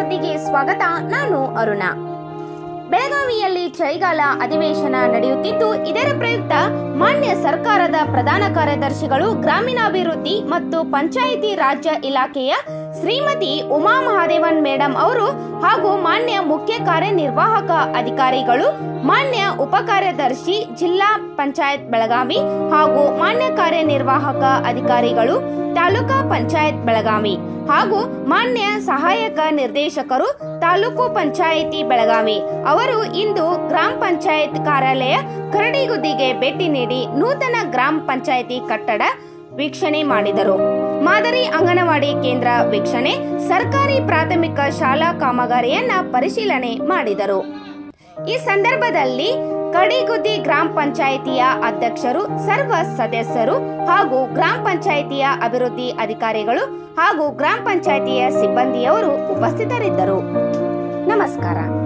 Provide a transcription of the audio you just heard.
ಸುದ್ದಿಗೆ ಸ್ವಾಗತ ನಾನು ಅರುಣ ಬೆಳಗಾವಿಯಲ್ಲಿ ಚಳಿಗಾಲ ಅಧಿವೇಶನ ನಡೆಯುತ್ತಿದ್ದು ಇದರ ಪ್ರಯುಕ್ತ ಮಾನ್ಯ ಸರ್ಕಾರದ ಪ್ರಧಾನ ಕಾರ್ಯದರ್ಶಿಗಳು ಗ್ರಾಮೀಣಾಭಿವೃದ್ಧಿ ಮತ್ತು ಪಂಚಾಯಿತಿ ರಾಜ್ಯ ಇಲಾಖೆಯ ಶ್ರೀಮತಿ ಉಮಾ ಮಹಾದೇವನ್ ಮೇಡಂ ಅವರು ಹಾಗೂ ಮಾನ್ಯ ಮುಖ್ಯ ಕಾರ್ಯನಿರ್ವಾಹಕ ಅಧಿಕಾರಿಗಳು ಮಾನ್ಯ ಉಪ ಕಾರ್ಯದರ್ಶಿ ಜಿಲ್ಲಾ ಪಂಚಾಯತ್ ಬೆಳಗಾವಿ ಹಾಗೂ ಮಾನ್ಯ ಕಾರ್ಯನಿರ್ವಾಹಕ ಅಧಿಕಾರಿಗಳು ತಾಲೂಕಾ ಪಂಚಾಯತ್ ಬೆಳಗಾವಿ ಹಾಗೂ ಮಾನ್ಯ ಸಹಾಯಕ ನಿರ್ದೇಶಕರು ತಾಲೂಕು ಪಂಚಾಯಿತಿ ಬೆಳಗಾವಿ ಅವರು ಇಂದು ಗ್ರಾಮ ಪಂಚಾಯತ್ ಕಾರ್ಯಾಲಯ ಕರಡಿಗುದ್ದಿಗೆ ಭೇಟಿ ನೀಡಿ ನೂತನ ಗ್ರಾಮ ಪಂಚಾಯಿತಿ ಕಟ್ಟಡ ವೀಕ್ಷಣೆ ಮಾಡಿದರು ಮಾದರಿ ಅಂಗನವಾಡಿ ಕೇಂದ್ರ ವೀಕ್ಷಣೆ ಸರ್ಕಾರಿ ಪ್ರಾಥಮಿಕ ಶಾಲಾ ಕಾಮಗಾರಿಯನ್ನ ಪರಿಶೀಲನೆ ಮಾಡಿದರು ಈ ಸಂದರ್ಭದಲ್ಲಿ ಕಡಿಗುದ್ದಿ ಗ್ರಾಮ ಪಂಚಾಯಿತಿಯ ಅಧ್ಯಕ್ಷರು ಸರ್ವ ಸದಸ್ಯರು ಹಾಗೂ ಗ್ರಾಮ ಪಂಚಾಯಿತಿಯ ಅಭಿವೃದ್ಧಿ ಅಧಿಕಾರಿಗಳು ಹಾಗೂ ಗ್ರಾಮ ಪಂಚಾಯಿತಿಯ ಸಿಬ್ಬಂದಿಯವರು ಉಪಸ್ಥಿತರಿದ್ದರು ನಮಸ್ಕಾರ